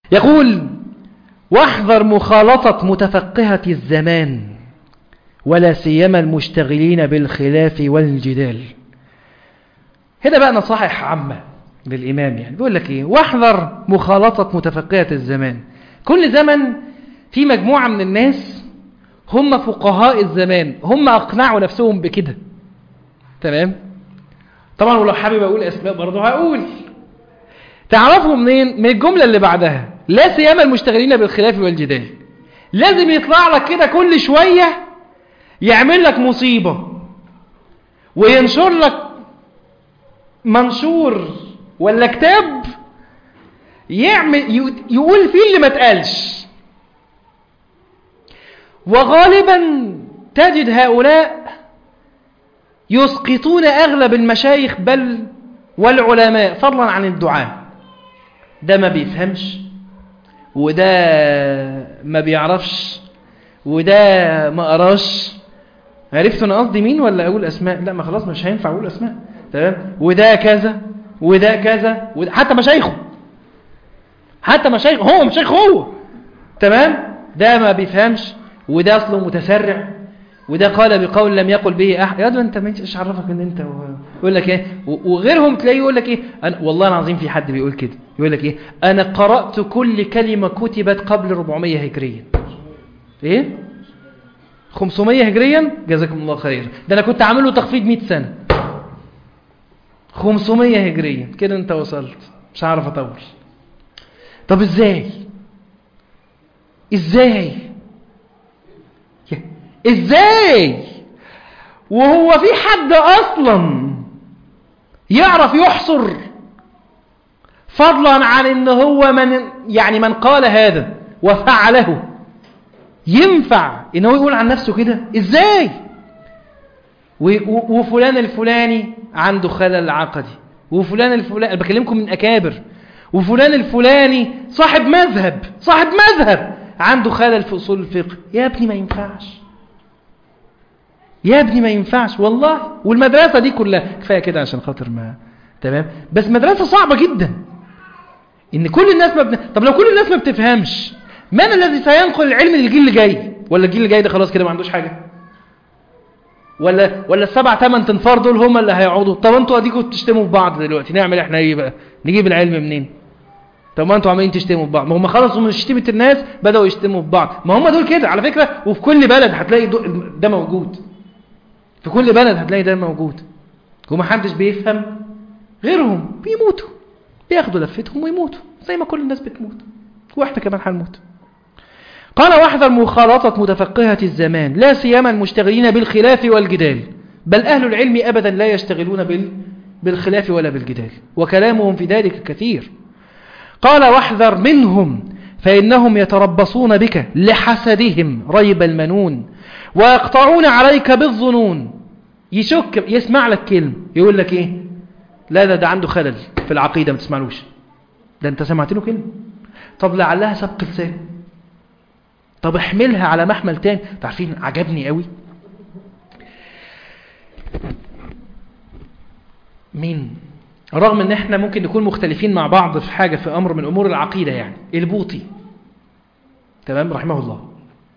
يقول واحذر مخالطة متفقهة الزمان ولا سيما المشتغلين بالخلاف والجدال هنا بقى نصائح عامة للإمام يعني بيقول لك إيه واحذر مخالطة متفقهة الزمان كل زمن في مجموعة من الناس هم فقهاء الزمان هم أقنعوا نفسهم بكده تمام طبعا ولو حابب أقول أسماء برضه هقول تعرفوا منين من الجملة اللي بعدها لا سيما المشتغلين بالخلاف والجدال لازم يطلع لك كده كل شوية يعمل لك مصيبة وينشر لك منشور ولا كتاب يعمل يقول فيه اللي ما اتقالش وغالبا تجد هؤلاء يسقطون أغلب المشايخ بل والعلماء فضلا عن الدعاء ده ما بيفهمش وده ما بيعرفش وده ما قراش عرفتوا انا قصدي مين ولا اقول اسماء لا ما خلاص مش هينفع اقول اسماء تمام وده كذا وده كذا وده حتى مشايخه حتى مشايخ هو مشايخ هو تمام ده ما بيفهمش وده اصله متسرع وده قال بقول لم يقل به احد يا انت ما ايش عرفك ان انت و... يقول لك ايه وغيرهم تلاقيه يقول لك ايه أنا والله العظيم في حد بيقول كده يقول لك ايه انا قرات كل كلمه كتبت قبل 400 هجريا ايه 500 هجريا جزاكم الله خير ده انا كنت عامل له تخفيض 100 سنه 500 هجريا كده انت وصلت مش عارف اطول طب ازاي ازاي ازاي وهو في حد اصلا يعرف يحصر فضلا عن ان هو من يعني من قال هذا وفعله ينفع ان هو يقول عن نفسه كده ازاي وفلان الفلاني عنده خلل عقدي وفلان الفلاني انا بكلمكم من اكابر وفلان الفلاني صاحب مذهب صاحب مذهب عنده خلل في اصول الفقه يا ابني ما ينفعش يا ابني ما ينفعش والله والمدرسة دي كلها كفاية كده عشان خاطر ما تمام بس مدرسة صعبة جدا ان كل الناس ما بن... طب لو كل الناس ما بتفهمش من الذي سينقل العلم للجيل اللي جاي ولا الجيل اللي جاي ده خلاص كده ما عندوش حاجة ولا ولا السبع ثمان تنفار دول هم اللي هيقعدوا طب انتوا اديكوا بتشتموا في بعض دلوقتي نعمل احنا ايه بقى نجيب العلم منين طب ما انتوا عمالين تشتموا في بعض ما هم خلصوا من شتيمه الناس بداوا يشتموا في بعض ما هم دول كده على فكره وفي كل بلد هتلاقي ده موجود في كل بلد هتلاقي ده موجود ومحدش بيفهم غيرهم بيموتوا بياخدوا لفتهم ويموتوا زي ما كل الناس بتموت واحنا كمان هنموت قال واحذر مخالطة متفقهة الزمان لا سيما المشتغلين بالخلاف والجدال بل أهل العلم أبدا لا يشتغلون بال بالخلاف ولا بالجدال وكلامهم في ذلك كثير قال واحذر منهم فإنهم يتربصون بك لحسدهم ريب المنون ويقطعون عليك بالظنون يشك يسمع لك كلمة يقول لك ايه لا ده ده عنده خلل في العقيدة ما تسمعلوش ده انت سمعت له كلمة طب لعلها سبق لسان طب احملها على محمل تاني تعرفين عجبني قوي مين رغم ان احنا ممكن نكون مختلفين مع بعض في حاجة في امر من امور العقيدة يعني البوطي تمام رحمه الله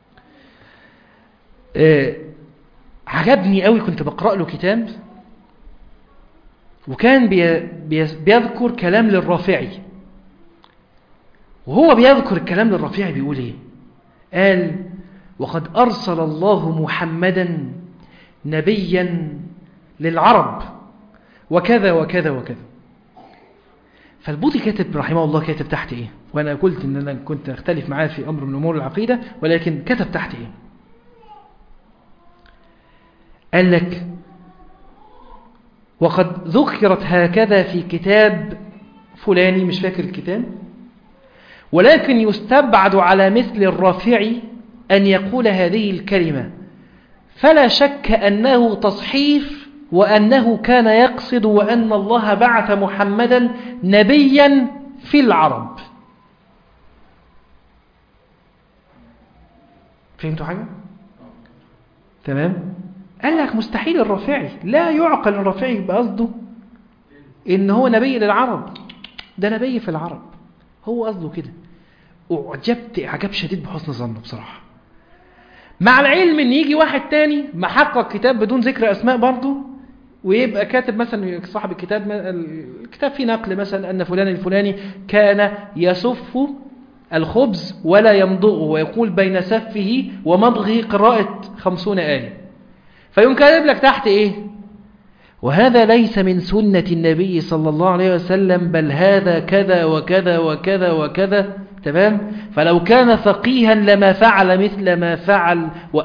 آه عجبني قوي كنت بقرأ له كتاب وكان بي بي بيذكر كلام للرافعي وهو بيذكر الكلام للرافعي بيقول ايه قال وقد أرسل الله محمدا نبيا للعرب وكذا وكذا وكذا فالبوطي كاتب رحمه الله كاتب تحت ايه وانا قلت ان انا كنت اختلف معاه في امر من امور العقيدة ولكن كتب تحت ايه قال لك وقد ذكرت هكذا في كتاب فلاني مش فاكر الكتاب ولكن يستبعد على مثل الرافعي أن يقول هذه الكلمة فلا شك أنه تصحيف وأنه كان يقصد وأن الله بعث محمدا نبيا في العرب فهمتوا حاجة؟ تمام؟ قال لك مستحيل الرافعي لا يعقل الرافعي بقصده ان هو نبي للعرب ده نبي في العرب هو قصده كده أعجبت إعجاب شديد بحسن ظنه بصراحة مع العلم ان يجي واحد تاني محقق كتاب بدون ذكر اسماء برضه ويبقى كاتب مثلا صاحب الكتاب الكتاب فيه نقل مثلا ان فلان الفلاني كان يسف الخبز ولا يمضغه ويقول بين سفه ومضغه قراءة خمسون آية فيقوم كاتب لك تحت ايه وهذا ليس من سنة النبي صلى الله عليه وسلم بل هذا كذا وكذا وكذا وكذا تمام فلو كان فقيها لما فعل مثل ما فعل و...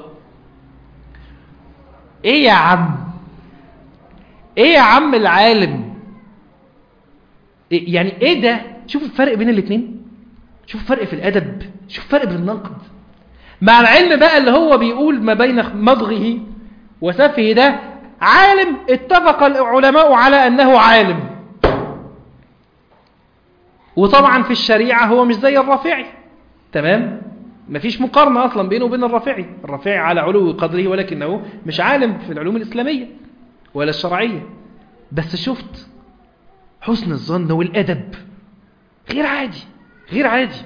ايه يا عم ايه يا عم العالم إيه يعني ايه ده شوف الفرق بين الاثنين شوف الفرق في الادب شوف الفرق بين النقد مع العلم بقى اللي هو بيقول ما بين مضغه وسفه ده عالم اتفق العلماء على انه عالم وطبعا في الشريعة هو مش زي الرافعي تمام مفيش مقارنة أصلا بينه وبين الرافعي الرافعي على علو قدره ولكنه مش عالم في العلوم الإسلامية ولا الشرعية بس شفت حسن الظن والأدب غير عادي غير عادي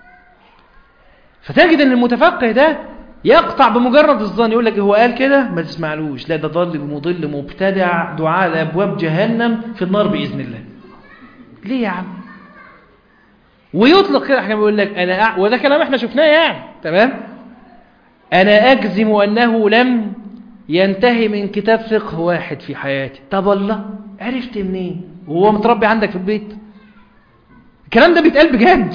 فتجد أن المتفقه ده يقطع بمجرد الظن يقول لك هو قال كده ما تسمعلوش لا ده ضل مضل مبتدع دعاء لأبواب جهنم في النار بإذن الله ليه يا عم ويطلق كده احنا بيقول لك انا أع... وده كلام احنا شفناه يعني تمام انا اجزم انه لم ينتهي من كتاب فقه واحد في حياتي طب الله عرفت منين وهو متربي عندك في البيت الكلام ده بيتقال بجد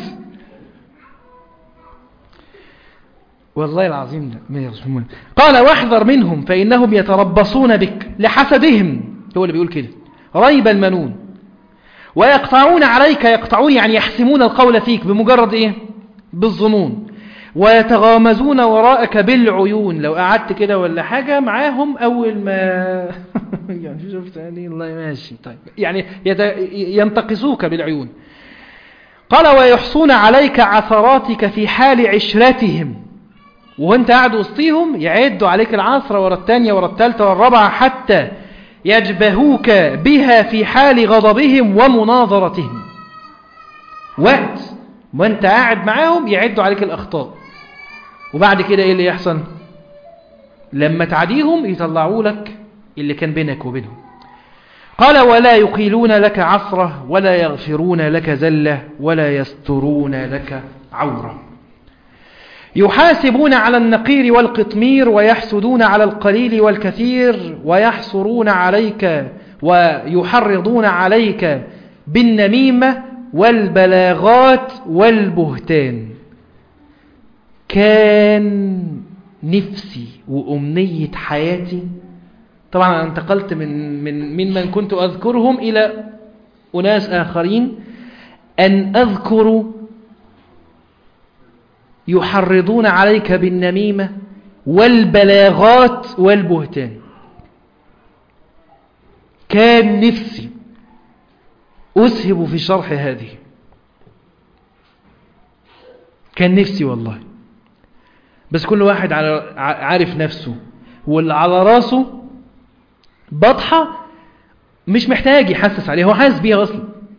والله العظيم ده قال واحذر منهم فإنهم يتربصون بك لحسدهم هو اللي بيقول كده ريب المنون ويقطعون عليك يقطعون يعني يحسمون القول فيك بمجرد ايه بالظنون ويتغامزون وراءك بالعيون لو قعدت كده ولا حاجة معاهم أول ما يعني شفت يعني الله ماشي طيب يعني يت... ينتقصوك بالعيون قال ويحصون عليك عثراتك في حال عشرتهم وانت قاعد وسطيهم يعدوا عليك العصر ورا الثانية ورا الثالثة والرابعة حتى يجبهوك بها في حال غضبهم ومناظرتهم وقت وانت قاعد معاهم يعدوا عليك الأخطاء وبعد كده ايه اللي يحصل لما تعديهم يطلعوا لك اللي كان بينك وبينهم قال ولا يقيلون لك عثرة ولا يغفرون لك زلة ولا يسترون لك عورة يحاسبون على النقير والقطمير ويحسدون على القليل والكثير ويحصرون عليك ويحرضون عليك بالنميمة والبلاغات والبهتان كان نفسي وأمنية حياتي طبعا أنا انتقلت من من ممن كنت أذكرهم إلى أناس آخرين أن أذكر يحرضون عليك بالنميمة والبلاغات والبهتان كان نفسي أسهب في شرح هذه كان نفسي والله بس كل واحد على عارف نفسه واللي على راسه بطحة مش محتاج يحسس عليها هو حاسس بيها أصلا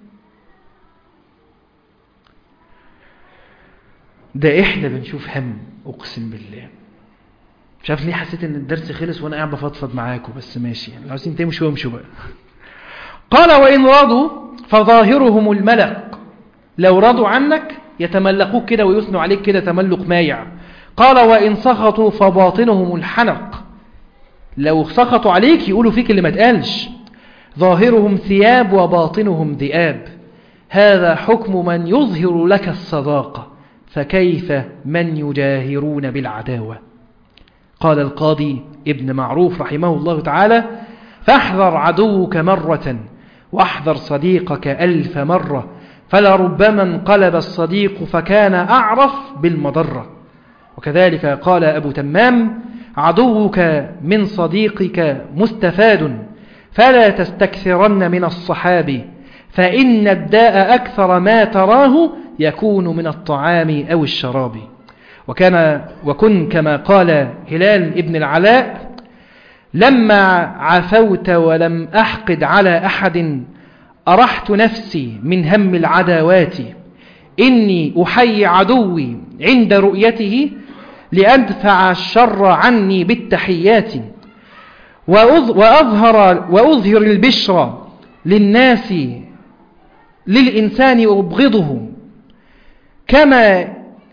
ده احنا بنشوف هم اقسم بالله مش عارف ليه حسيت ان الدرس خلص وانا قاعد بفضفض معاكم بس ماشي يعني عايزين تمشوا وامشوا بقى قال وان رضوا فظاهرهم الملق لو رضوا عنك يتملقوك كده ويثنوا عليك كده تملق مايع قال وان سخطوا فباطنهم الحنق لو سخطوا عليك يقولوا فيك اللي ما تقالش ظاهرهم ثياب وباطنهم ذئاب هذا حكم من يظهر لك الصداقه فكيف من يجاهرون بالعداوة قال القاضي ابن معروف رحمه الله تعالى فاحذر عدوك مرة واحذر صديقك ألف مرة فلربما انقلب الصديق فكان أعرف بالمضرة وكذلك قال أبو تمام عدوك من صديقك مستفاد فلا تستكثرن من الصحاب فإن الداء أكثر ما تراه يكون من الطعام أو الشراب وكان وكن كما قال هلال ابن العلاء لما عفوت ولم أحقد على أحد أرحت نفسي من هم العداوات إني أحيي عدوي عند رؤيته لأدفع الشر عني بالتحيات وأظ- وأظهر, وأظهر البشرى للناس للإنسان أبغضه كما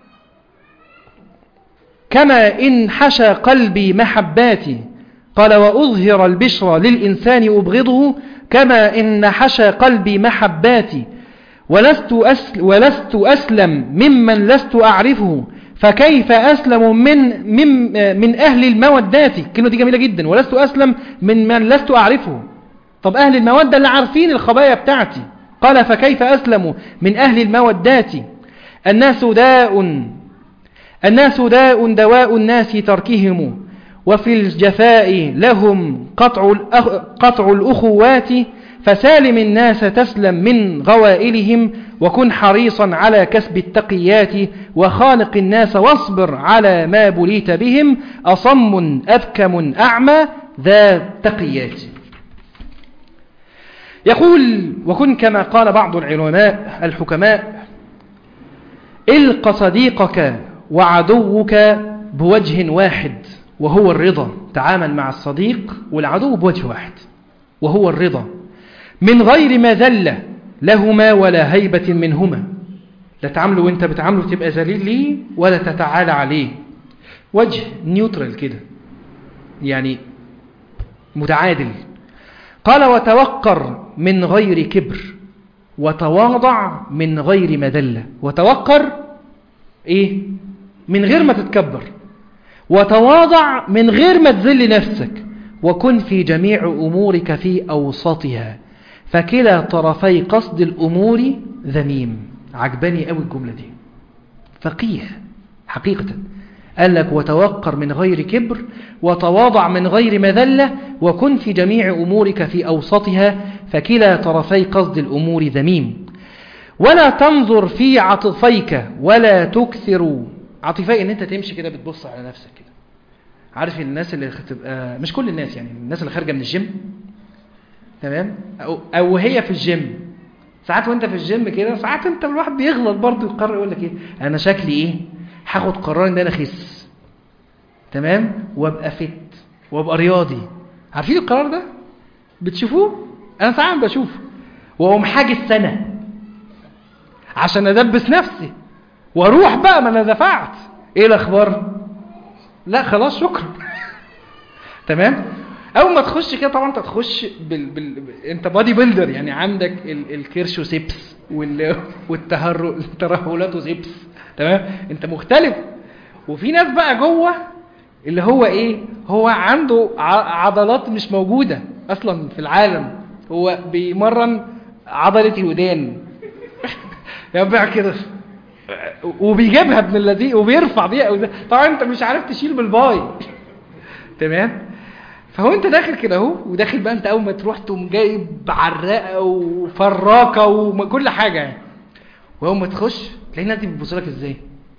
كما إن حشى قلبي محباتي قال وأظهر البشرى للإنسان أبغضه كما إن حشى قلبي محباتي ولست, أسل ولست أسلم ممن لست أعرفه فكيف أسلم من, من, من أهل المودات كلمة دي جميلة جدا ولست أسلم من من لست أعرفه طب أهل المودة اللي عارفين الخبايا بتاعتي قال فكيف أسلم من أهل المودات الناس داء الناس داء دواء الناس تركهم وفي الجفاء لهم قطع, الأخ قطع الأخوات فسالم الناس تسلم من غوائلهم وكن حريصا على كسب التقيات وخالق الناس واصبر على ما بليت بهم أصم أبكم أعمى ذا تقيات يقول وكن كما قال بعض العلماء الحكماء الق صديقك وعدوك بوجه واحد وهو الرضا تعامل مع الصديق والعدو بوجه واحد وهو الرضا من غير مذلة لهما ولا هيبة منهما لا تعامله وانت بتعامله تبقى ذليل ليه ولا تتعالى عليه وجه نيوترال كده يعني متعادل قال وتوقر من غير كبر وتواضع من غير مذلة وتوقر ايه من غير ما تتكبر وتواضع من غير ما تذل نفسك وكن في جميع أمورك في أوسطها فكلا طرفي قصد الأمور ذميم عجباني قوي الجملة دي فقيه حقيقة قال لك وتوقر من غير كبر وتواضع من غير مذلة وكن في جميع أمورك في أوسطها فكلا طرفي قصد الأمور ذميم ولا تنظر في عطفيك ولا تكثر عاطفي ان انت تمشي كده بتبص على نفسك كده عارف الناس اللي تبقى مش كل الناس يعني الناس اللي خارجه من الجيم تمام او او هي في الجيم ساعات وانت في الجيم كده ساعات انت الواحد بيغلط برضه يقرر يقول لك ايه انا شكلي ايه هاخد قرار ان انا اخس تمام وابقى فت وابقى رياضي عارفين القرار ده بتشوفوه انا ساعات بشوفه واقوم حاجز سنه عشان ادبس نفسي واروح بقى ما انا دفعت ايه الاخبار لا خلاص شكرا تمام اول ما تخش كده طبعا انت تخش بال... بال... انت بادي بيلدر يعني عندك ال... الكرشو سيبس وال... والتهر الترهلات سيبس تمام انت مختلف وفي ناس بقى جوه اللي هو ايه هو عنده ع... عضلات مش موجوده اصلا في العالم هو بيمرن عضله الودان يبقى كده وبيجيبها ابن الذي وبيرفع بيها أو طبعا انت مش عارف تشيل بالباي تمام فهو انت داخل كده اهو وداخل بقى انت اول ما تروح تقوم جايب عراقه وفراكه وكل حاجه يعني واول ما تخش تلاقي الناس دي بتبص لك ازاي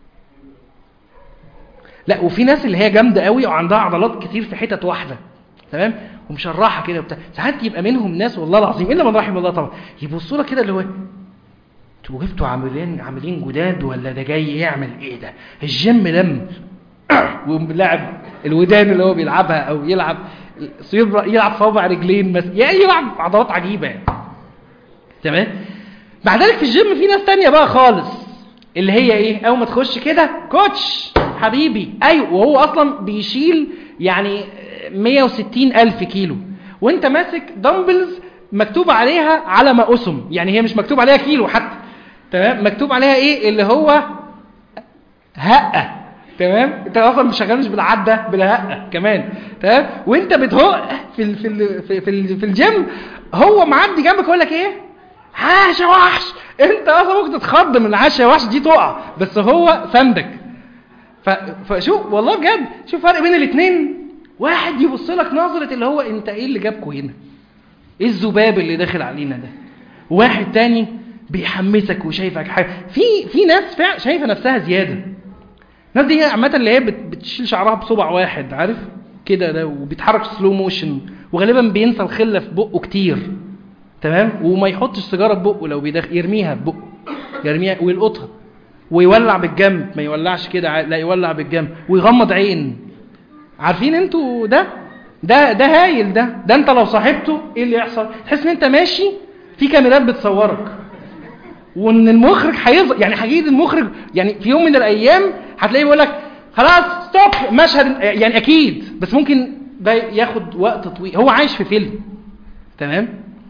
لا وفي ناس اللي هي جامده قوي وعندها عضلات كتير في حتت واحده تمام ومشرحه كده وبتاع ساعات يبقى منهم ناس والله العظيم الا من رحم الله طبعا يبصوا لك كده اللي هو انتوا جبتوا عاملين عاملين جداد ولا ده جاي يعمل ايه ده الجيم لم ولاعب الودان اللي هو بيلعبها او يلعب يلعب صوابع رجلين مثلا يعني يلعب عضلات عجيبه يعني تمام مع ذلك في الجيم في ناس تانية بقى خالص اللي هي ايه اول ما تخش كده كوتش حبيبي ايوه وهو اصلا بيشيل يعني 160 الف كيلو وانت ماسك دمبلز مكتوب عليها على ما اسم يعني هي مش مكتوب عليها كيلو حتى تمام مكتوب عليها ايه اللي هو هقه تمام انت اصلا مش شغال مش بالعده بالهقه كمان تمام وانت بتهق في ال في ال في, في, ال في الجيم هو معدي جنبك يقول لك ايه عاش وحش انت اصلا ممكن تتخض من العاش يا وحش دي تقع بس هو سندك فشوف والله بجد شوف فرق بين الاثنين واحد يبص لك نظره اللي هو انت ايه اللي جابكوا هنا ايه الذباب اللي داخل علينا ده واحد تاني بيحمسك وشايفك حاجه في في ناس فعلا شايفه نفسها زياده الناس دي عامه اللي هي بتشيل شعرها بصبع واحد عارف كده ده وبيتحرك سلو موشن وغالبا بينسى الخله في بقه كتير تمام وما يحطش سيجاره في بقه لو بيدخل يرميها في بقه يرميها ويلقطها ويولع بالجنب ما يولعش كده ع- لا يولع بالجنب ويغمض عين عارفين انتوا ده ده ده هايل ده ده انت لو صاحبته ايه اللي يحصل تحس ان انت ماشي في كاميرات بتصورك وان المخرج هيظ يعني هيجي المخرج يعني في يوم من الايام هتلاقيه بيقول لك خلاص ستوب مشهد يعني اكيد بس ممكن ده ياخد وقت طويل هو عايش في فيلم تمام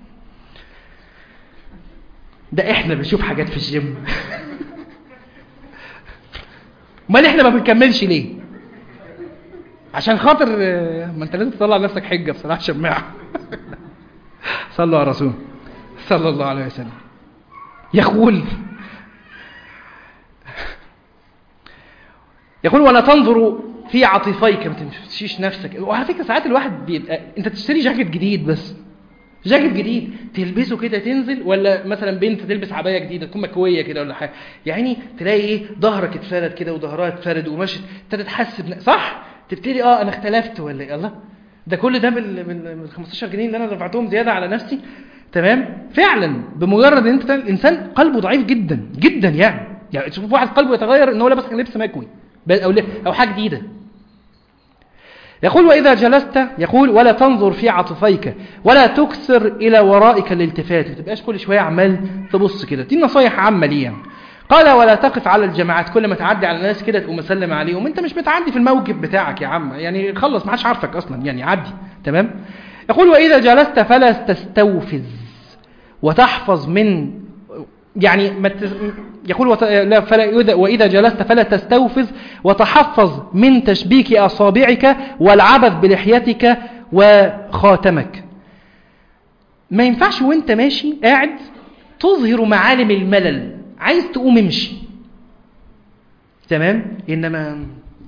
ده احنا بنشوف حاجات في الجيم امال احنا ما بنكملش ليه عشان خاطر آه، ما انت لازم تطلع لنفسك حجه بصراحه شماعه صلوا على الرسول صلى الله عليه وسلم يقول يقول ولا تنظر في عاطفيك ما تمشيش نفسك وعلى فكره ساعات الواحد بيبقى انت تشتري جاكيت جديد بس جاكيت جديد تلبسه كده تنزل ولا مثلا بنت تلبس عبايه جديده تكون مكويه كده ولا حاجه يعني تلاقي ايه ظهرك اتفرد كده وظهرها اتفرد ومشت ابتدت تحس بن- صح تبتدي اه انا اختلفت ولا ايه الله ده كل ده بال بال- بال 15 جنيه اللي انا دفعتهم زياده على نفسي تمام فعلا بمجرد ان انت الانسان قلبه ضعيف جدا جدا يعني يعني تشوف واحد قلبه يتغير ان هو لابس لبس مكوي بل- او ل- او حاجه جديده يقول وإذا جلست يقول ولا تنظر في عاطفيك ولا تكثر إلى ورائك الالتفات ما تبقاش كل شوية عمال تبص كده دي نصايح عامة ليه يعني. قال ولا تقف على الجماعات كل ما تعدي على الناس كده تقوم مسلم عليهم انت مش بتعدي في الموكب بتاعك يا عم يعني خلص ما حدش عارفك اصلا يعني عدي تمام يقول واذا جلست فلا تستوفز وتحفظ من يعني ما تز... يقول وت... لا فلا إذا... وإذا جلست فلا تستوفز وتحفظ من تشبيك أصابعك والعبث بلحيتك وخاتمك ما ينفعش وانت ماشي قاعد تظهر معالم الملل عايز تقوم امشي تمام انما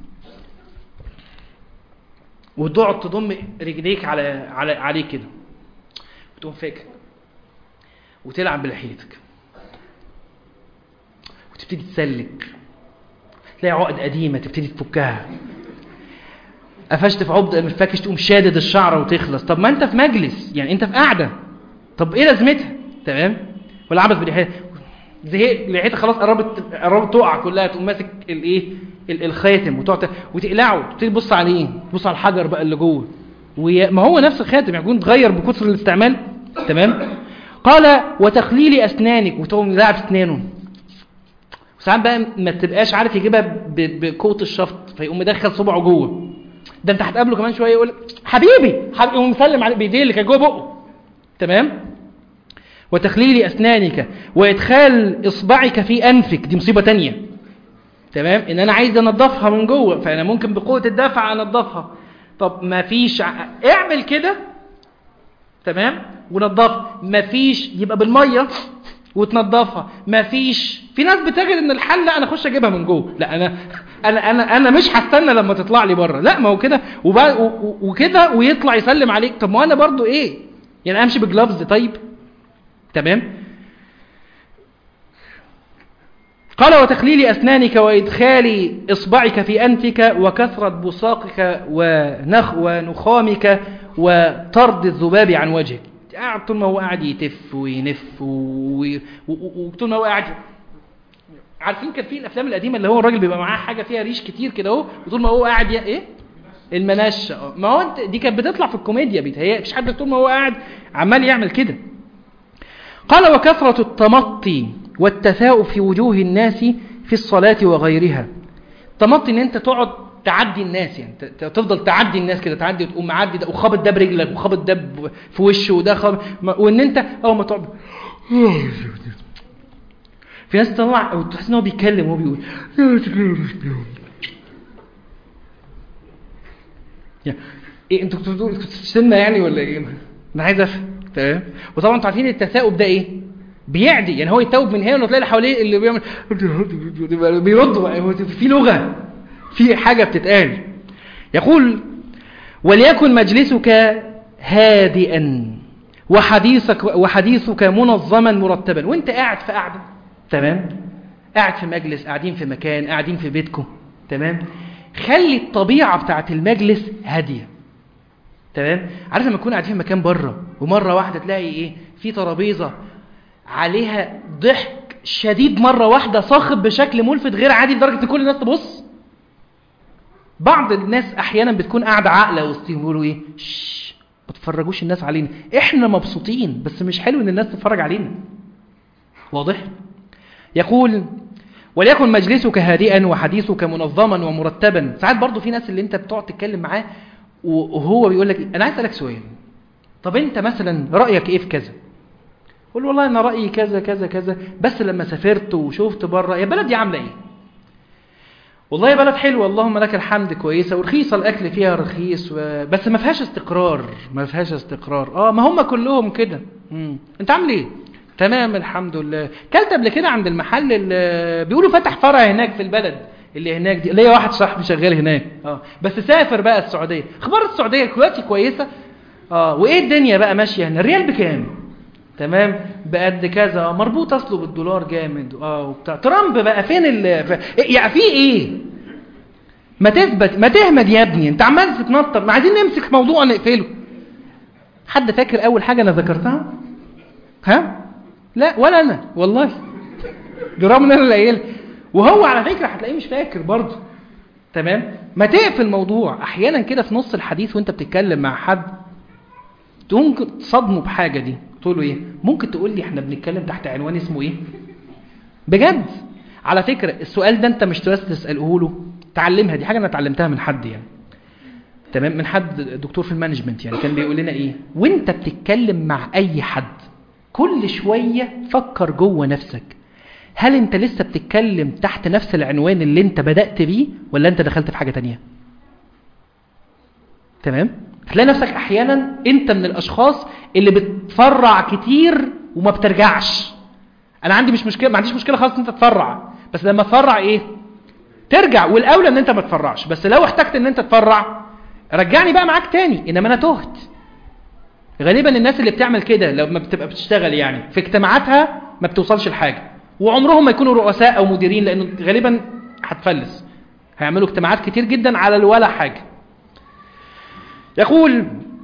وتقعد تضم رجليك على على عليه كده وتقوم فاكر وتلعب بلحيتك وتبتدي تسلك تلاقي عقد قديمة تبتدي تفكها قفشت في عقد ما فاكش تقوم شادد الشعر وتخلص طب ما انت في مجلس يعني انت في قاعدة طب ايه لازمتها تمام ولا عبث باللحية زهقت لحيتك خلاص قربت قربت تقع كلها تقوم ماسك الايه ال- الخاتم وتقعد وتقلعه تبتدي تبص عليه تبص على الحجر بقى اللي جوه وي- ما هو نفس الخاتم يعني يكون اتغير بكثر الاستعمال تمام قال وتخليل اسنانك وتقوم لاعب اسنانه وساعات بقى ما تبقاش عارف يجيبها ب- بقوه الشفط فيقوم مدخل صبعه جوه ده انت هتقابله كمان شويه يقول لك حبيبي حبيبي يقوم مسلم عليه بايديه اللي كانت جوه بقه تمام وتخليل اسنانك وادخال اصبعك في انفك دي مصيبه تانية تمام ان انا عايز انضفها من جوه فانا ممكن بقوه الدفع انضفها طب ما فيش ع- اعمل كده تمام ونضفها مفيش يبقى بالميه وتنضفها مفيش في ناس بتجد ان الحل لا انا اخش اجيبها من جوه لا انا انا انا انا مش هستنى لما تطلع لي بره لا ما هو كده وبقى- و- و- وكده ويطلع يسلم عليك طب ما انا برضو ايه يعني امشي بجلافز طيب تمام قال وتخليل أسنانك وإدخال إصبعك في أنفك وكثرة بصاقك ونخ ونخامك وطرد الذباب عن وجهك قاعد طول ما هو قاعد يتف وينف و- و- و- وطول ما هو قاعد عارفين كان في الافلام القديمه اللي هو الراجل بيبقى معاه حاجه فيها ريش كتير كده اهو وطول ما هو قاعد ي... ايه المنشه اه ما هو انت دي كانت بتطلع في الكوميديا بيتهيأ مفيش حد طول ما هو قاعد عمال يعمل كده قال وكثرة التمطي والتثاؤب في وجوه الناس في الصلاة وغيرها التمطي ان انت تقعد تعدي الناس يعني ت- ت- تفضل تعدي الناس كده تعدي وتقوم معدي ده وخابط ده برجلك وخابط ده ب- في وشه وده خابط ما- وان انت اول ما تقعد في ناس تطلع وتحس ان هو بيتكلم وهو بيقول يعني ايه انتوا كنتوا بتقولوا كنتوا بتستنى يعني ولا ايه انا عايز افهم تمام وطبعا انتوا عارفين التثاؤب ده ايه بيعدي يعني هو يتوب من هنا وتلاقي اللي حواليه اللي بيعمل بيردوا بقى هو في لغه في حاجه بتتقال يقول وليكن مجلسك هادئا وحديثك وحديثك منظما مرتبا وانت قاعد في قاعده تمام قاعد في مجلس قاعدين في مكان قاعدين في بيتكم تمام خلي الطبيعه بتاعت المجلس هاديه تمام عارف لما تكون قاعدين في مكان بره ومره واحده تلاقي ايه في ترابيزه عليها ضحك شديد مرة واحدة صاخب بشكل ملفت غير عادي لدرجة ان كل الناس تبص بعض الناس احيانا بتكون قاعدة عاقلة وسطهم يقولوا ايه شش ما تفرجوش الناس علينا احنا مبسوطين بس مش حلو ان الناس تتفرج علينا واضح يقول وليكن مجلسك هادئا وحديثك منظما ومرتبا ساعات برضو في ناس اللي انت بتقعد تتكلم معاه وهو بيقول لك انا عايز اسالك سؤال طب انت مثلا رايك ايه في كذا قول له والله انا رايي كذا كذا كذا بس لما سافرت وشفت بره يا بلدي عامله ايه والله يا بلد حلوه اللهم لك الحمد كويسه ورخيصه الاكل فيها رخيص و... بس ما فيهاش استقرار ما فيهاش استقرار اه ما هم كلهم كده مم. انت عامل ايه تمام الحمد لله كلت قبل كده عند المحل اللي بيقولوا فتح فرع هناك في البلد اللي هناك دي ليا واحد صاحبي شغال هناك اه بس سافر بقى السعوديه اخبار السعوديه دلوقتي كويسه اه وايه الدنيا بقى ماشيه هنا الريال بكام تمام بقد كذا مربوط اصله بالدولار جامد اه وبتاع ترامب بقى فين ال ف... يعني في ايه ما تثبت ما تهمد يا ابني انت عمال تتنطط ما عايزين نمسك موضوع نقفله حد فاكر اول حاجه انا ذكرتها ها لا ولا انا والله برغم ان انا اللي قايل وهو على فكره هتلاقيه مش فاكر برضه تمام ما تقفل الموضوع احيانا كده في نص الحديث وانت بتتكلم مع حد ممكن تصدمه بحاجه دي تقول له ايه ممكن تقول لي احنا بنتكلم تحت عنوان اسمه ايه بجد على فكره السؤال ده انت مش بس تساله له تعلمها دي حاجه انا اتعلمتها من حد يعني تمام من حد دكتور في المانجمنت يعني كان بيقول لنا ايه وانت بتتكلم مع اي حد كل شويه فكر جوه نفسك هل انت لسه بتتكلم تحت نفس العنوان اللي انت بدأت بيه ولا انت دخلت في حاجة تانية تمام تلاقي نفسك احيانا انت من الاشخاص اللي بتفرع كتير وما بترجعش انا عندي مش مشكله ما عنديش مشكله خالص ان انت تفرع بس لما تفرع ايه ترجع والاولى ان انت ما تفرعش بس لو احتجت ان انت تفرع رجعني بقى معاك تاني انما انا تهت غالبا الناس اللي بتعمل كده لما بتبقى بتشتغل يعني في اجتماعاتها ما بتوصلش لحاجه وعمرهم ما يكونوا رؤساء او مديرين لانه غالبا هتفلس هيعملوا اجتماعات كتير جدا على ولا حاجه يقول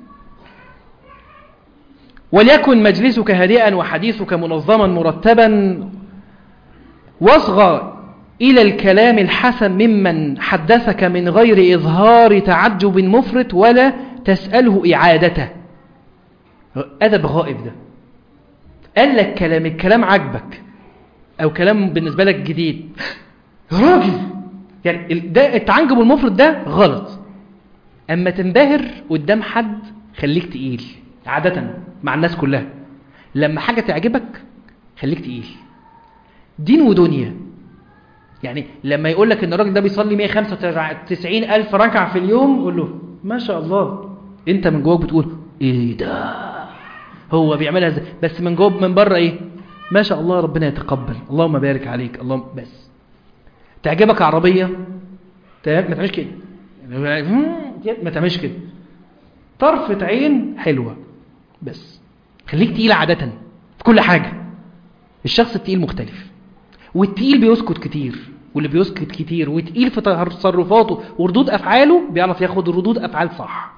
وليكن مجلسك هادئا وحديثك منظما مرتبا واصغى إلى الكلام الحسن ممن حدثك من غير إظهار تعجب مفرط ولا تسأله إعادته أدب غائب ده قال لك كلام الكلام عجبك أو كلام بالنسبة لك جديد يا راجل يعني ده التعنجب المفرط ده غلط أما تنبهر قدام حد خليك تقيل عادة مع الناس كلها لما حاجة تعجبك خليك تقيل دين ودنيا يعني لما يقول لك ان الراجل ده بيصلي 195 ألف ركعة في اليوم قول له ما شاء الله انت من جواك بتقول ايه ده هو بيعملها ازاي بس من جوه من بره ايه ما شاء الله ربنا يتقبل اللهم بارك عليك اللهم بس تعجبك عربية تمام ما تعملش كده ما تعملش كده طرفة عين حلوة بس خليك تقيل عادة في كل حاجة الشخص التقيل مختلف والتقيل بيسكت كتير واللي بيسكت كتير وتقيل في تصرفاته وردود أفعاله بيعرف ياخد ردود أفعال صح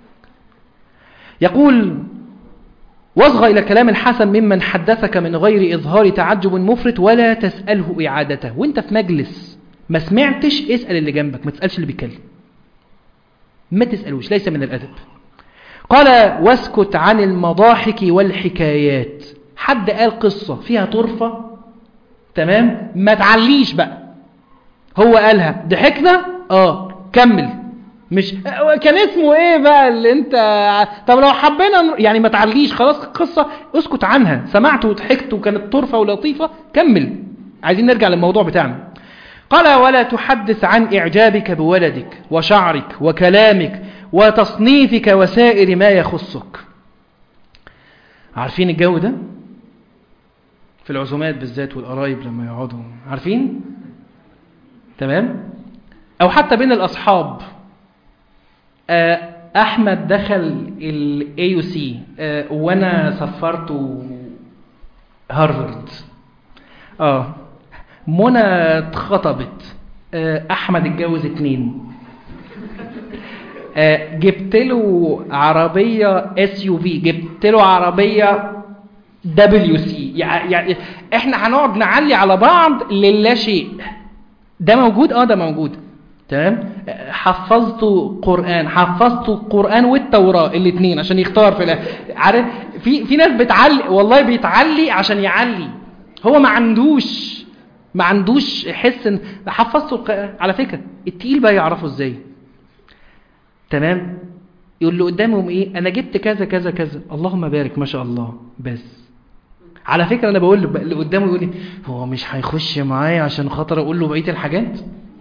يقول واصغى إلى كلام الحسن ممن حدثك من غير إظهار تعجب مفرط ولا تسأله إعادته وانت في مجلس ما سمعتش اسأل اللي جنبك ما تسألش اللي بيتكلم ما تسألوش ليس من الأدب قال واسكت عن المضاحك والحكايات حد قال قصة فيها طرفة تمام ما تعليش بقى هو قالها ضحكنا اه كمل مش كان اسمه ايه بقى اللي انت طب لو حبينا يعني ما تعليش خلاص القصة اسكت عنها سمعت وضحكت وكانت طرفة ولطيفة كمل عايزين نرجع للموضوع بتاعنا قال ولا تحدث عن إعجابك بولدك وشعرك وكلامك وتصنيفك وسائر ما يخصك عارفين الجو ده في العزومات بالذات والقرايب لما يقعدوا عارفين تمام او حتى بين الاصحاب احمد دخل الاي يو سي وانا سفرته هارفارد اه منى اتخطبت احمد اتجوز اتنين جبت له عربيه اس يو في جبت له عربيه دبليو سي يعني احنا هنقعد نعلي على بعض للا شيء ده موجود اه ده موجود تمام حفظت قرآن حفظت القرآن والتوراة الاثنين عشان يختار في الآخر. عارف في في ناس بتعلي والله بيتعلي عشان يعلي هو ما عندوش ما عندوش حس ان حفظت القرآن على فكرة التقيل بقى يعرفه ازاي تمام يقول له قدامهم ايه انا جبت كذا كذا كذا اللهم بارك ما شاء الله بس على فكرة انا بقول له اللي قدامه يقول لي هو مش هيخش معايا عشان خاطر اقول له بقية الحاجات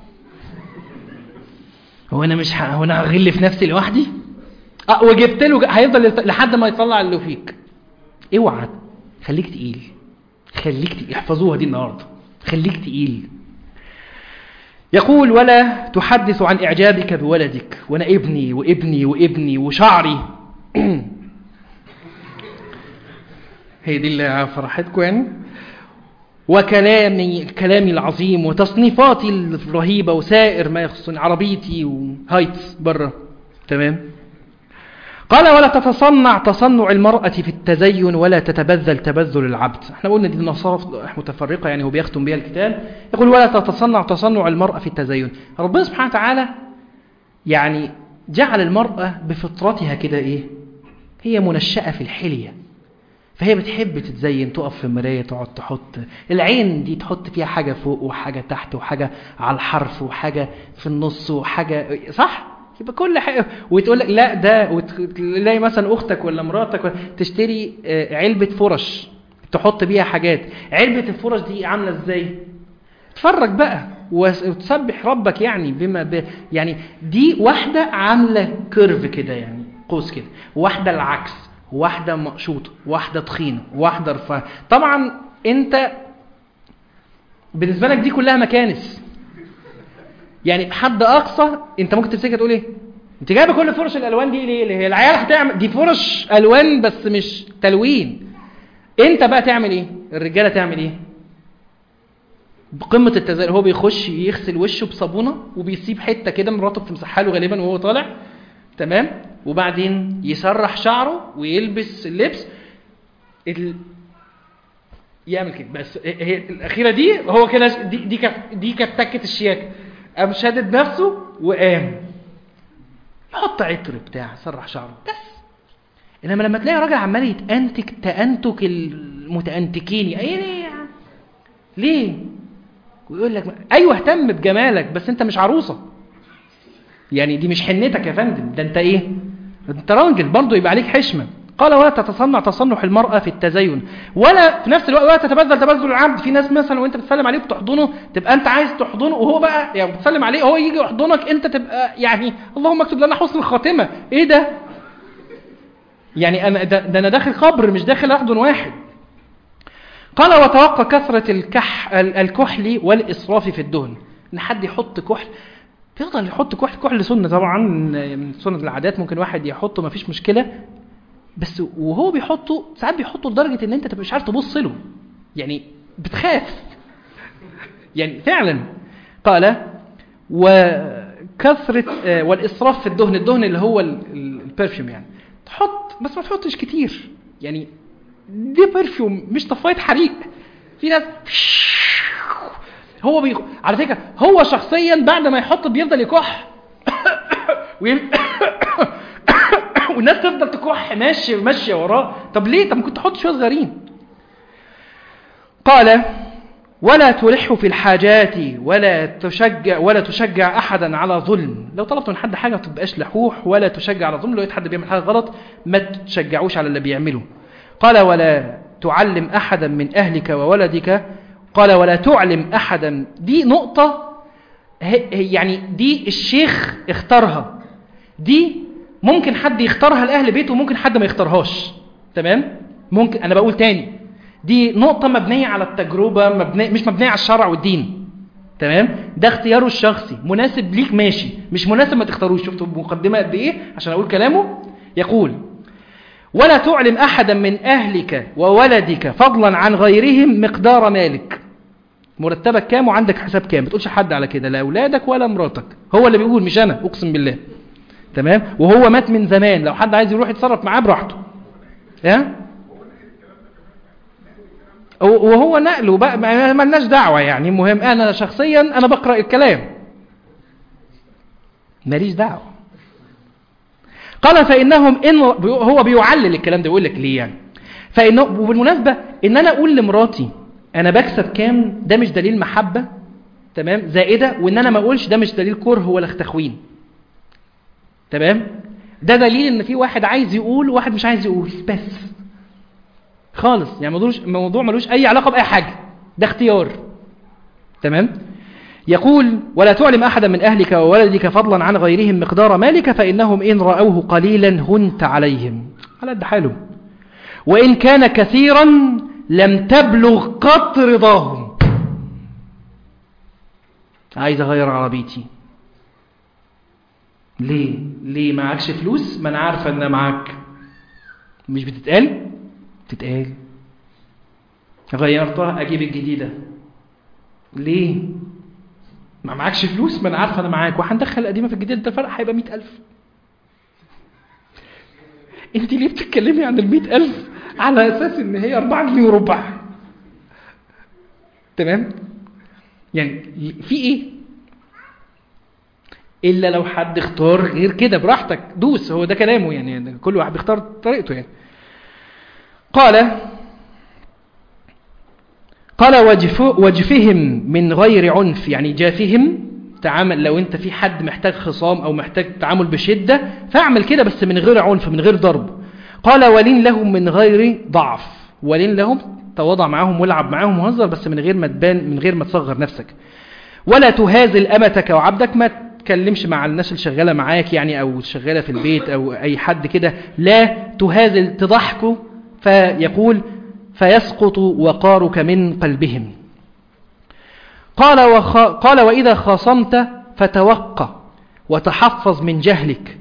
هو انا مش ه... هو انا هغل في نفسي لوحدي اه وجبت له هيفضل يط... لحد ما يطلع اللي فيك اوعى خليك تقيل خليك تقيل احفظوها دي النهارده خليك تقيل يقول ولا تحدث عن إعجابك بولدك وأنا ابني وابني وابني وشعري هي دي اللي فرحتكم يعني وكلامي كلامي العظيم وتصنيفاتي الرهيبة وسائر ما يخصني عربيتي وهايتس بره تمام قال ولا تتصنع تصنع المرأة في التزين ولا تتبذل تبذل العبد احنا قلنا دي نصارف متفرقة يعني هو بيختم بها الكتاب يقول ولا تتصنع تصنع المرأة في التزين ربنا سبحانه وتعالى يعني جعل المرأة بفطرتها كده ايه هي منشأة في الحلية فهي بتحب تتزين تقف في المراية تقعد تحط العين دي تحط فيها حاجة فوق وحاجة تحت وحاجة على الحرف وحاجة في النص وحاجة صح؟ يبقى كل حاجة وتقول لك لا ده وتلاقي مثلا أختك ولا مراتك تشتري علبة فرش تحط بيها حاجات علبة الفرش دي عاملة ازاي؟ اتفرج بقى وتسبح ربك يعني بما ب... يعني دي واحدة عاملة كيرف كده يعني قوس كده واحدة العكس واحدة مقشوطة واحدة تخينة واحدة رفيعة طبعا انت بالنسبة لك دي كلها مكانس يعني حد اقصى انت ممكن تمسكها تقول ايه انت جايبه كل فرش الالوان دي ليه هي العيال هتعمل دي فرش الوان بس مش تلوين انت بقى تعمل ايه الرجاله تعمل ايه بقمه التزين هو بيخش يغسل وشه بصابونه وبيسيب حته كده مراته بتمسحها له غالبا وهو طالع تمام وبعدين يسرح شعره ويلبس اللبس ال... يعمل كده بس هي الاخيره دي هو كده دي دي كانت دي كانت تكه الشياكه قام شادد نفسه وقام يحط عطر بتاع سرح شعره بس انما لما تلاقي راجل عمال يتانتك تانتك المتانتكين ايه ليه ليه ويقول لك ايوه اهتم بجمالك بس انت مش عروسه يعني دي مش حنتك يا فندم ده انت ايه انت راجل برضه يبقى عليك حشمه قال ولا تتصنع تصنع المرأة في التزين ولا في نفس الوقت ولا تتبذل تبذل العبد في ناس مثلا وانت بتسلم عليه بتحضنه تبقى انت عايز تحضنه وهو بقى يعني بتسلم عليه هو يجي يحضنك انت تبقى يعني اللهم اكتب لنا حسن الخاتمة ايه ده يعني انا ده, ده انا داخل قبر مش داخل احضن واحد قال وتوقع كثرة الكح الكحل والإسراف في الدهن ان حد يحط كحل بيفضل يحط كحل كحل سنة طبعا من سنة العادات ممكن واحد يحطه ما فيش مشكلة بس وهو بيحطه ساعات بيحطه لدرجة ان انت تبقى مش عارف تبص له يعني بتخاف يعني فعلا قال وكثرة والإسراف في الدهن الدهن اللي هو البرفيوم يعني تحط بس ما تحطش كتير يعني دي برفيوم مش طفاية حريق في ناس هو بيخ... على فكرة هو شخصيا بعد ما يحط بيفضل يكح ويم... والناس تفضل تكح ماشي ماشيه وراه طب ليه طب كنت تحط شويه صغيرين قال ولا تلح في الحاجات ولا تشجع ولا تشجع احدا على ظلم لو طلبت من حد حاجه ما تبقاش لحوح ولا تشجع على ظلم لو لقيت حد بيعمل حاجه غلط ما تشجعوش على اللي بيعمله قال ولا تعلم احدا من اهلك وولدك قال ولا تعلم احدا دي نقطه يعني دي الشيخ اختارها دي ممكن حد يختارها لأهل بيته وممكن حد ما يختارهاش تمام ممكن أنا بقول تاني دي نقطة مبنية على التجربة مبنية مش مبنية على الشرع والدين تمام ده اختياره الشخصي مناسب ليك ماشي مش مناسب ما تختاروش شفتوا مقدمة قد ايه عشان اقول كلامه يقول ولا تعلم احدا من اهلك وولدك فضلا عن غيرهم مقدار مالك مرتبك كام وعندك حساب كام ما تقولش حد على كده لا اولادك ولا مراتك هو اللي بيقول مش انا اقسم بالله تمام وهو مات من زمان لو حد عايز يروح يتصرف معاه براحته ها وهو نقله بقى ما لناش دعوة يعني المهم أنا شخصيا أنا بقرأ الكلام ماليش دعوة قال فإنهم إن هو بيعلل الكلام ده يقول لك ليه يعني فإنه وبالمناسبة إن أنا أقول لمراتي أنا بكسب كام ده مش دليل محبة تمام زائدة وإن أنا ما أقولش ده مش دليل كره ولا تخوين تمام ده دليل إن في واحد عايز يقول وواحد مش عايز يقول بس خالص يعني موضوع الموضوع ملوش أي علاقة بأي حاجة ده اختيار تمام يقول ولا تعلم أحدا من أهلك وولدك فضلا عن غيرهم مقدار مالك فإنهم إن رأوه قليلا هنت عليهم على قد حالهم وإن كان كثيرا لم تبلغ قط رضاهم عايز أغير عربيتي ليه ليه معكش فلوس ما أنا عارفة أن معاك مش بتتقال تتقال غيرتها أجيب الجديدة ليه ما معكش فلوس ما أنا عارفة أنا معاك وهندخل القديمة في الجديدة ده الفرق هيبقى مئة ألف انت ليه بتتكلمي عن المئة ألف على أساس ان هي أربعة جنيه وربع تمام يعني في ايه الا لو حد اختار غير كده براحتك دوس هو ده كلامه يعني كل واحد بيختار طريقته يعني قال قال وجف وجفهم من غير عنف يعني جافهم تعامل لو انت في حد محتاج خصام او محتاج تعامل بشدة فاعمل كده بس من غير عنف من غير ضرب قال ولين لهم من غير ضعف ولين لهم تواضع معاهم والعب معاهم وهزر بس من غير ما تبان من غير ما تصغر نفسك ولا تهازل أمتك وعبدك ما تكلمش مع الناس اللي شغالة معاك يعني أو شغالة في البيت أو أي حد كده لا تهازل تضحكوا فيقول فيسقط وقارك من قلبهم قال, وخ... قال وإذا خاصمت فتوقع وتحفظ من جهلك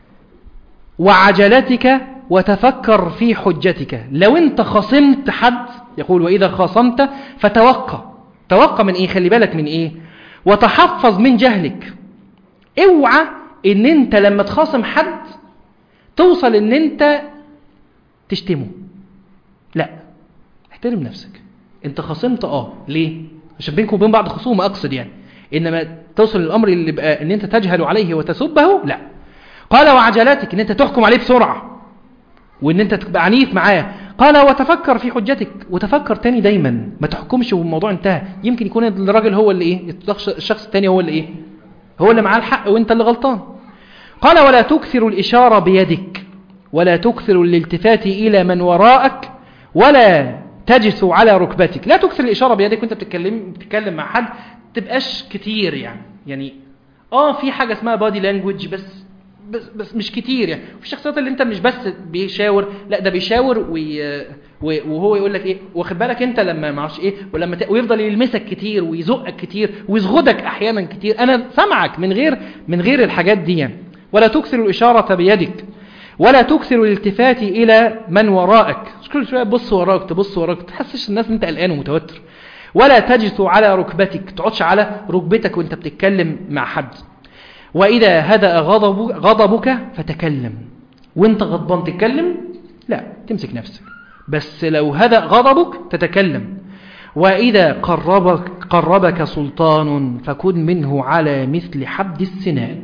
وعجلتك وتفكر في حجتك لو انت خصمت حد يقول وإذا خاصمت فتوقع توقع من ايه خلي بالك من ايه وتحفظ من جهلك اوعى ان انت لما تخاصم حد توصل ان انت تشتمه لا احترم نفسك انت خصمت اه ليه عشان بينكم وبين بعض خصومه اقصد يعني انما توصل للامر اللي يبقى ان انت تجهل عليه وتسبه لا قال وعجلاتك ان انت تحكم عليه بسرعه وان انت تبقى عنيف معاه قال وتفكر في حجتك وتفكر تاني دايما ما تحكمش والموضوع انتهى يمكن يكون الراجل هو اللي ايه الشخص التاني هو اللي ايه هو اللي معاه الحق وانت اللي غلطان قال ولا تكثر الإشارة بيدك ولا تكثر الالتفات إلى من وراءك ولا تجث على ركبتك لا تكثر الإشارة بيدك وانت بتتكلم, بتتكلم مع حد تبقاش كتير يعني يعني اه في حاجة اسمها بادي لانجوج بس بس, بس مش كتير يعني في الشخصيات اللي انت مش بس بيشاور لا ده بيشاور وي وهو يقول لك ايه واخد بالك انت لما ما اعرفش ايه ولما ت... ويفضل يلمسك كتير ويزقك كتير ويزغدك احيانا كتير انا سامعك من غير من غير الحاجات دي يعني ولا تكثر الاشاره بيدك ولا تكثر الالتفات الى من وراءك مش كل شويه تبص وراك تبص وراك تحسش الناس ان انت قلقان ومتوتر ولا تجث على ركبتك تقعدش على ركبتك وانت بتتكلم مع حد وإذا هدأ غضب غضبك فتكلم وانت غضبان تتكلم لا تمسك نفسك بس لو هدأ غضبك تتكلم وإذا قربك, قربك سلطان فكن منه على مثل حبد السنان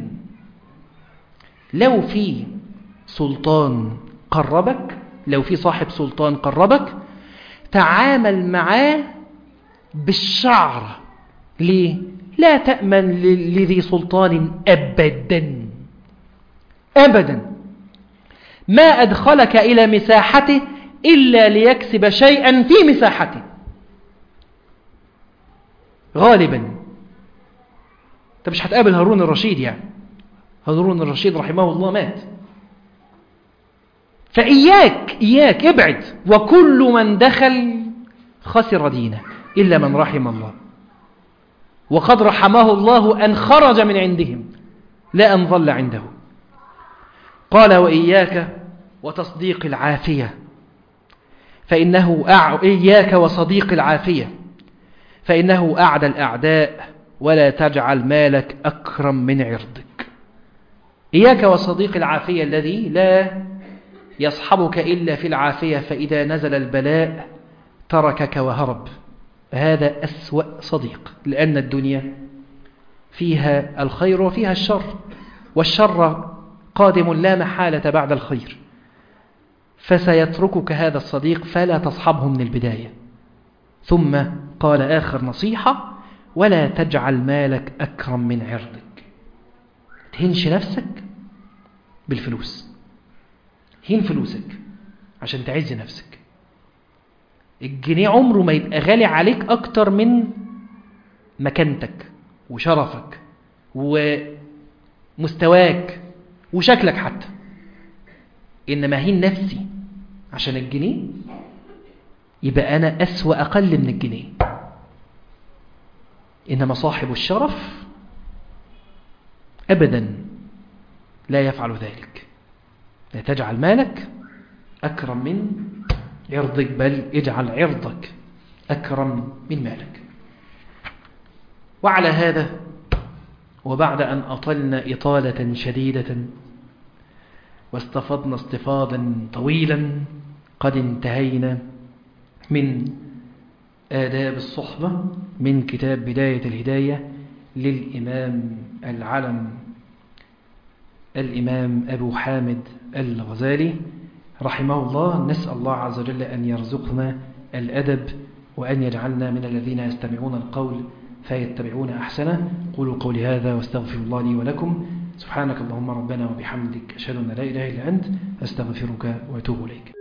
لو في سلطان قربك لو في صاحب سلطان قربك تعامل معاه بالشعر ليه لا تأمن لذي سلطان أبدا أبدا ما أدخلك إلى مساحته إلا ليكسب شيئا في مساحته غالبا انت مش هتقابل هارون الرشيد يعني هارون الرشيد رحمه الله مات فإياك إياك ابعد وكل من دخل خسر دينه إلا من رحم الله وقد رحمه الله أن خرج من عندهم لا أن ظل عنده قال وإياك وتصديق العافية فإنه أع... إياك وصديق العافية فإنه أعدى الأعداء ولا تجعل مالك أكرم من عرضك إياك وصديق العافية الذي لا يصحبك إلا في العافية فإذا نزل البلاء تركك وهرب هذا أسوأ صديق لأن الدنيا فيها الخير وفيها الشر والشر قادم لا محالة بعد الخير فسيتركك هذا الصديق فلا تصحبه من البداية ثم قال آخر نصيحة ولا تجعل مالك أكرم من عرضك تهنش نفسك بالفلوس هين فلوسك عشان تعز نفسك الجنيه عمره ما يبقى غالي عليك أكتر من مكانتك وشرفك ومستواك وشكلك حتى إنما هين نفسي عشان الجنيه يبقى أنا أسوأ أقل من الجنيه إنما صاحب الشرف أبدا لا يفعل ذلك لا تجعل مالك أكرم من عرضك بل اجعل عرضك أكرم من مالك وعلى هذا وبعد أن أطلنا إطالة شديدة واستفضنا استفاضا طويلا قد انتهينا من آداب الصحبة من كتاب بداية الهداية للإمام العلم الإمام أبو حامد الغزالي رحمه الله نسأل الله عز وجل أن يرزقنا الأدب وأن يجعلنا من الذين يستمعون القول فيتبعون أحسنه قولوا قولي هذا واستغفر الله لي ولكم سبحانك اللهم ربنا وبحمدك أشهد أن لا إله إلا أنت أستغفرك وأتوب إليك